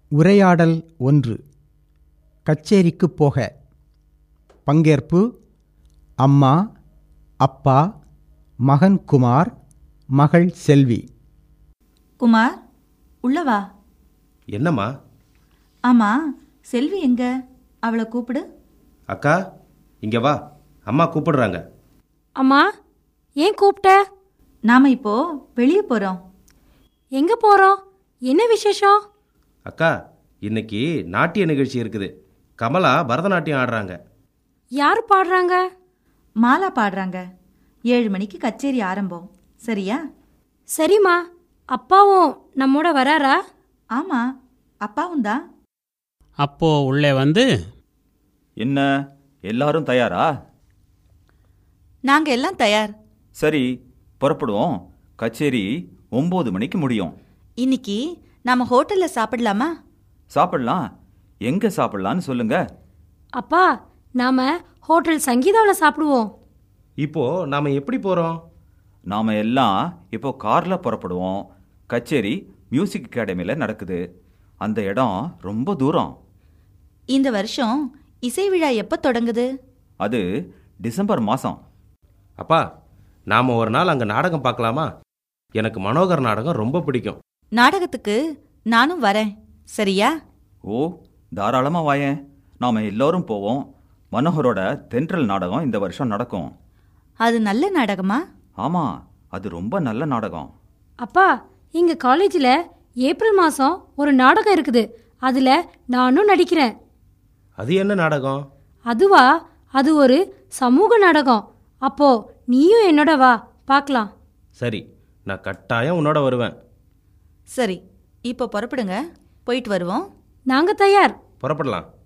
உரையாடல் ஒன்று கச்சேரிக்குப் போக பங்கேற்பு அம்மா அப்பா மகன் குமார் மகள் செல்வி குமார் உள்ள வா என்னம்மா ஆமா செல்வி எங்க அவளை கூப்பிடு அக்கா இங்கே வா அம்மா கூப்பிடுறாங்க அம்மா ஏன் கூப்பிட்ட நாம இப்போ வெளியே போறோம் எங்க போறோம் என்ன விசேஷம் அக்கா இன்னைக்கு நாட்டிய நிகழ்ச்சி இருக்குது கமலா பரதநாட்டியம் ஆடுறாங்க யார் பாடுறாங்க மாலா பாடுறாங்க ஏழு மணிக்கு கச்சேரி ஆரம்பம் சரியா சரிம்மா அப்பாவும் நம்மோட வராரா ஆமா அப்பாவும் தான் அப்போ உள்ளே வந்து என்ன எல்லாரும் தயாரா நாங்க எல்லாம் தயார் சரி புறப்படுவோம் கச்சேரி ஒம்பது மணிக்கு முடியும் இன்னைக்கு நாம ஹோட்டல்ல சாப்பிடலாமா சாப்பிடலாம் எங்க சாப்பிடலான்னு சொல்லுங்க அப்பா நாம ஹோட்டல் சங்கீதாவில் சாப்பிடுவோம் இப்போ நாம எப்படி போகிறோம் நாம எல்லாம் இப்போ கார்ல புறப்படுவோம் கச்சேரி மியூசிக் அகாடமியில நடக்குது அந்த இடம் ரொம்ப தூரம் இந்த வருஷம் இசை விழா எப்ப தொடங்குது அது டிசம்பர் மாசம் அப்பா நாம் ஒரு நாள் அங்கே நாடகம் பார்க்கலாமா எனக்கு மனோகர் நாடகம் ரொம்ப பிடிக்கும் நாடகத்துக்கு நானும் வரேன் சரியா ஓ தாராளமா வாயேன் நாம எல்லோரும் போவோம் மனோகரோட தென்றல் நாடகம் இந்த வருஷம் நடக்கும் அது நல்ல நாடகமா ஆமா அது ரொம்ப நல்ல நாடகம் அப்பா எங்க காலேஜில் ஏப்ரல் மாதம் ஒரு நாடகம் இருக்குது அதில் நானும் நடிக்கிறேன் அது என்ன நாடகம் அதுவா அது ஒரு சமூக நாடகம் அப்போ நீயும் என்னோட வா பார்க்கலாம் சரி நான் கட்டாயம் உன்னோட வருவேன் சரி இப்போ புறப்படுங்க போயிட்டு வருவோம் நாங்க தயார் புறப்படலாம்